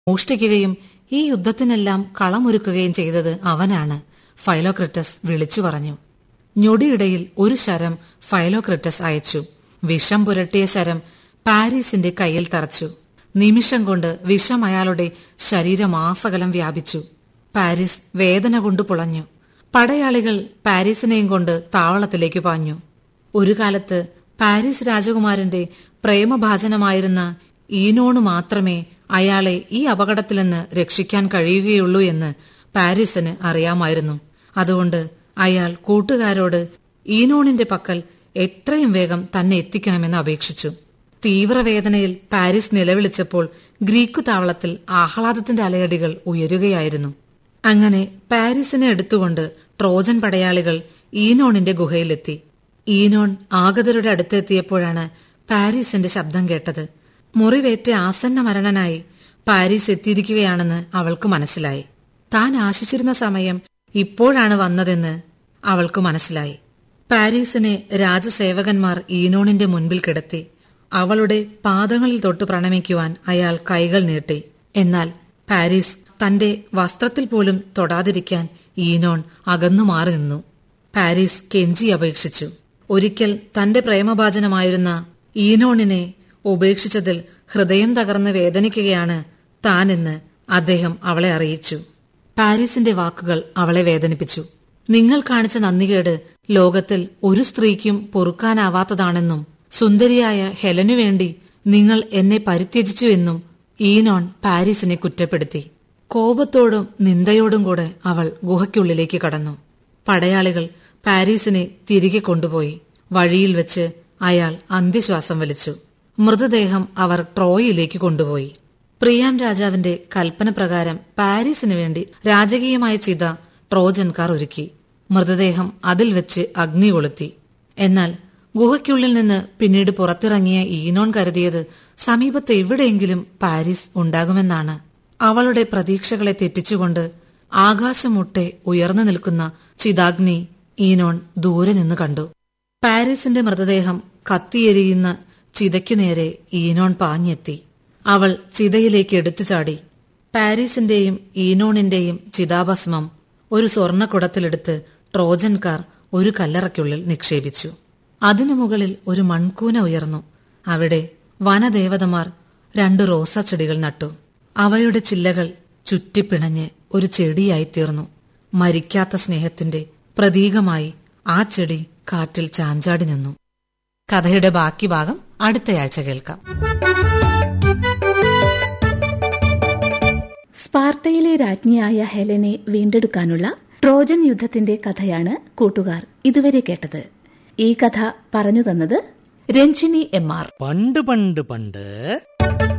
മോഷ്ടിക്കുകയും ഈ യുദ്ധത്തിനെല്ലാം കളമൊരുക്കുകയും ചെയ്തത് അവനാണ് ഫൈലോക്രിറ്റസ് വിളിച്ചു പറഞ്ഞു ഞൊടിയിടയിൽ ഒരു ശരം ഫൈലോക്രിറ്റസ് അയച്ചു വിഷം പുരട്ടിയ ശരം പാരീസിന്റെ കയ്യിൽ തറച്ചു നിമിഷം കൊണ്ട് വിഷം അയാളുടെ ശരീരമാസകലം വ്യാപിച്ചു പാരീസ് വേദന കൊണ്ട് പുളഞ്ഞു പടയാളികൾ പാരീസിനെയും കൊണ്ട് താവളത്തിലേക്ക് പാഞ്ഞു ഒരു കാലത്ത് പാരീസ് രാജകുമാരന്റെ പ്രേമഭാജനമായിരുന്ന ഈനോണ് മാത്രമേ അയാളെ ഈ അപകടത്തിൽ നിന്ന് രക്ഷിക്കാൻ കഴിയുകയുള്ളൂ എന്ന് പാരീസിന് അറിയാമായിരുന്നു അതുകൊണ്ട് അയാൾ കൂട്ടുകാരോട് ഈനോണിന്റെ പക്കൽ എത്രയും വേഗം തന്നെ എത്തിക്കണമെന്ന് അപേക്ഷിച്ചു തീവ്രവേദനയിൽ പാരീസ് നിലവിളിച്ചപ്പോൾ ഗ്രീക്കു താവളത്തിൽ ആഹ്ലാദത്തിന്റെ അലയടികൾ ഉയരുകയായിരുന്നു അങ്ങനെ പാരീസിനെ എടുത്തുകൊണ്ട് ട്രോജൻ പടയാളികൾ ഈനോണിന്റെ ഗുഹയിലെത്തി ഈനോൺ ആഗതരുടെ അടുത്തെത്തിയപ്പോഴാണ് പാരീസിന്റെ ശബ്ദം കേട്ടത് മുറിവേറ്റ ആസന്ന മരണനായി പാരീസ് എത്തിയിരിക്കുകയാണെന്ന് അവൾക്ക് മനസ്സിലായി താൻ ആശിച്ചിരുന്ന സമയം ഇപ്പോഴാണ് വന്നതെന്ന് അവൾക്ക് മനസ്സിലായി പാരീസിനെ രാജസേവകന്മാർ ഈനോണിന്റെ മുൻപിൽ കിടത്തി അവളുടെ പാദങ്ങളിൽ തൊട്ട് പ്രണമിക്കുവാൻ അയാൾ കൈകൾ നീട്ടി എന്നാൽ പാരീസ് തന്റെ വസ്ത്രത്തിൽ പോലും തൊടാതിരിക്കാൻ ഈനോൺ അകന്നു മാറി നിന്നു പാരീസ് കെഞ്ചി അപേക്ഷിച്ചു ഒരിക്കൽ തന്റെ പ്രേമഭാജനമായിരുന്ന ഈനോണിനെ ഉപേക്ഷിച്ചതിൽ ഹൃദയം തകർന്ന് വേദനിക്കുകയാണ് താനെന്ന് അദ്ദേഹം അവളെ അറിയിച്ചു പാരീസിന്റെ വാക്കുകൾ അവളെ വേദനിപ്പിച്ചു നിങ്ങൾ കാണിച്ച നന്ദികേട് ലോകത്തിൽ ഒരു സ്ത്രീക്കും പൊറുക്കാനാവാത്തതാണെന്നും സുന്ദരിയായ ഹെലനു വേണ്ടി നിങ്ങൾ എന്നെ പരിത്യജിച്ചു എന്നും ഈനോൺ പാരീസിനെ കുറ്റപ്പെടുത്തി കോപത്തോടും നിന്ദയോടും കൂടെ അവൾ ഗുഹയ്ക്കുള്ളിലേക്ക് കടന്നു പടയാളികൾ പാരീസിനെ തിരികെ കൊണ്ടുപോയി വഴിയിൽ വെച്ച് അയാൾ അന്ത്യശ്വാസം വലിച്ചു മൃതദേഹം അവർ ട്രോയിലേക്ക് കൊണ്ടുപോയി പ്രിയാം രാജാവിന്റെ കൽപ്പന പ്രകാരം പാരീസിനു വേണ്ടി രാജകീയമായ ചിത ട്രോജൻകാർ ഒരുക്കി മൃതദേഹം അതിൽ വെച്ച് അഗ്നി കൊളുത്തി എന്നാൽ ഗുഹയ്ക്കുള്ളിൽ നിന്ന് പിന്നീട് പുറത്തിറങ്ങിയ ഈനോൺ കരുതിയത് സമീപത്ത് എവിടെയെങ്കിലും പാരീസ് ഉണ്ടാകുമെന്നാണ് അവളുടെ പ്രതീക്ഷകളെ തെറ്റിച്ചുകൊണ്ട് ആകാശമുട്ടെ ഉയർന്നു നിൽക്കുന്ന ചിതാഗ്നി ഈനോൺ ദൂരെ നിന്ന് കണ്ടു പാരീസിന്റെ മൃതദേഹം കത്തിയെരിയുന്ന ചിതയ്ക്കു നേരെ ഈനോൺ പാഞ്ഞെത്തി അവൾ ചിതയിലേക്ക് എടുത്തു ചാടി പാരീസിന്റെയും ഈനോണിന്റെയും ചിതാഭസ്മം ഒരു സ്വർണ്ണക്കുടത്തിലെടുത്ത് ട്രോജൻകാർ ഒരു കല്ലറയ്ക്കുള്ളിൽ നിക്ഷേപിച്ചു അതിനു മുകളിൽ ഒരു മൺകൂന ഉയർന്നു അവിടെ വനദേവതമാർ രണ്ടു റോസാച്ചെടികൾ നട്ടു അവയുടെ ചില്ലകൾ ചുറ്റിപ്പിണഞ്ഞ് ഒരു ചെടിയായി തീർന്നു മരിക്കാത്ത സ്നേഹത്തിന്റെ പ്രതീകമായി ആ ചെടി കാറ്റിൽ ചാഞ്ചാടി നിന്നു കഥയുടെ ബാക്കി ഭാഗം അടുത്തയാഴ്ച കേൾക്കാം സ്പാർട്ടയിലെ രാജ്ഞിയായ ഹെലനെ വീണ്ടെടുക്കാനുള്ള ട്രോജൻ യുദ്ധത്തിന്റെ കഥയാണ് കൂട്ടുകാർ ഇതുവരെ കേട്ടത് ഈ കഥ പറഞ്ഞു തന്നത് രഞ്ജിനി എം ആർ പണ്ട് പണ്ട് പണ്ട്